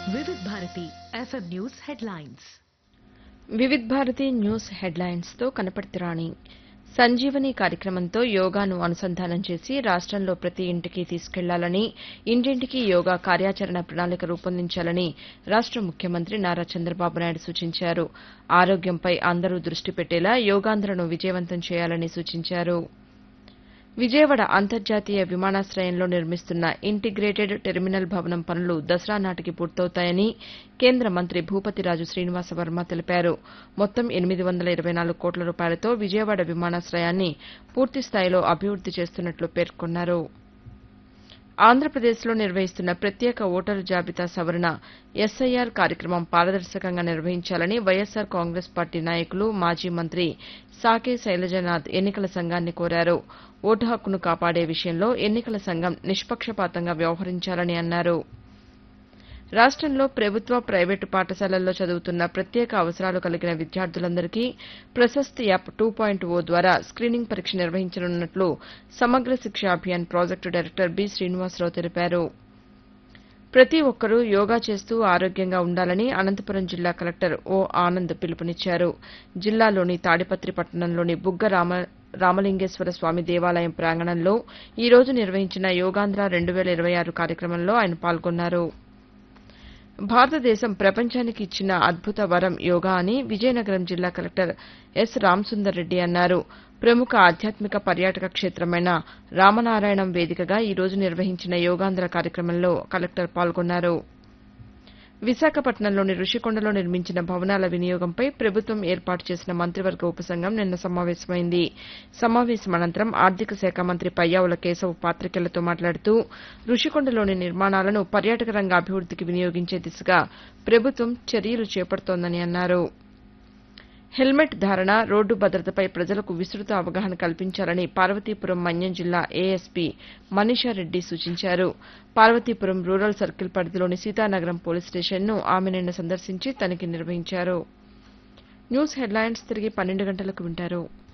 వివిధ Bharati FM news headlines Vividh Bharati news హెడ్లైన్స్తో కనపర్తి రాణి సంజీవని కార్యక్రమంతో యోగాను అనుసంధానం చేసి రాష్టంలో ప్రతి ఇంటికి తీసుకెళ్లాలని ఇంటింటికి యోగా కార్యాచరణ ప్రణాళిక రూపొందించాలని రాష్ట ముఖ్యమంత్రి నారా చంద్రబాబు నాయుడు సూచించారు ఆరోగ్యంపై అందరూ దృష్టి పెట్టేలా యోగాంధ్రను విజయవంతం చేయాలని సూచించారు విజయవాడ అంతర్జాతీయ విమానాశ్రయంలో నిర్మిస్తున్న ఇంటిగ్రేటెడ్ టెర్మినల్ భవనం పనులు దసరా నాటికి పూర్తవుతాయని కేంద్ర మంత్రి భూపతిరాజు శ్రీనివాసవర్మ తెలిపారు మొత్తం ఎనిమిది వందల ఇరవై నాలుగు కోట్ల రూపాయలతో విజయవాడ విమానాశ్రయాన్ని పూర్తిస్థాయిలో అభివృద్ది చేస్తున్నట్లు పేర్కొన్నారు ఆంధ్రప్రదేశ్లో నిర్వహిస్తున్న ప్రత్యేక ఓటరు జాబితా సవరణ ఎస్ఐఆర్ కార్యక్రమం పారదర్శకంగా నిర్వహించాలని వైఎస్సార్ కాంగ్రెస్ పార్టీ నాయకులు మాజీ మంత్రి సాకే శైలజనాథ్ ఎన్నికల సంఘాన్ని కోరారు ఓటు హక్కును కాపాడే విషయంలో ఎన్నికల సంఘం నిష్పక్షపాతంగా వ్యవహరించాలని అన్నారు రాష్టంలో ప్రభుత్వ ప్రైవేటు పాఠశాలల్లో చదువుతున్న ప్రత్యేక అవసరాలు కలిగిన విద్యార్థులందరికీ Prashasti app two point O ద్వారా స్క్రీనింగ్ పరీక్ష నిర్వహించనున్నట్లు Samagra Shiksha Abhiyan project director B Srinivasarao తెలిపారు ప్రతి ఒక్కరూ యోగా చేస్తూ ఆరోగ్యంగా ఉండాలని అనంతపురం జిల్లా కలెక్టర్ ఓ ఆనంద్ పిలుపునిచ్చారు జిల్లాలోని తాడిపత్రి పట్టణంలోని బుగ్గ రామ రామలింగేశ్వర స్వామి దేవాలయం ప్రాంగణంలో ఈ రోజు నిర్వహించిన యోగాంధ్ర రెండు వేల ఇరవై ఆరు కార్యక్రమంలో ఆయన పాల్గొన్నారు భారతదేశం ప్రపంచానికి ఇచ్చిన అద్భుత వరం యోగా అని విజయనగరం జిల్లా కలెక్టర్ ఎస్ రామసుందర్ రెడ్డి అన్నారు ప్రముఖ ఆధ్యాత్మిక పర్యాటక క్షేత్రమైన రామనారాయణం వేదికగా ఈ రోజు నిర్వహించిన యోగాంధ్ర కార్యక్రమంలో కలెక్టర్ పాల్గొన్నారు విశాఖపట్నంలోని రుషికొండలో నిర్మించిన భవనాల వినియోగంపై ప్రభుత్వం ఏర్పాటు చేసిన మంత్రివర్గ ఉపసంఘం నిన్న సమావేశమైంది సమావేశం అనంతరం ఆర్థిక శాఖ మంత్రి పయ్యావుల కేశవ్ పాతికేయులతో మాట్లాడుతూ రుషికొండలోని నిర్మాణాలను పర్యాటక రంగ అభివృద్దికి వినియోగించే దిశగా ప్రభుత్వం చర్యలు చేపడుతోందని అన్నారు హెల్మెట్ ధారణ రోడ్డు భద్రతపై ప్రజలకు విస్తృత అవగాహన కల్పించాలని పార్వతీపురం మన్యం జిల్లా ఏఎస్పీ మనీషారెడ్డి సూచించారు పార్వతీపురం రూరల్ సర్కిల్ పరిధిలోని సీతానగరం పోలీస్ స్టేషన్ను ఆమె నిన్న సందర్శించి తనిఖీ నిర్వహించారు న్యూస్ హెడ్లైన్స్ తిరిగి పన్నెండు గంటలకు వింటారు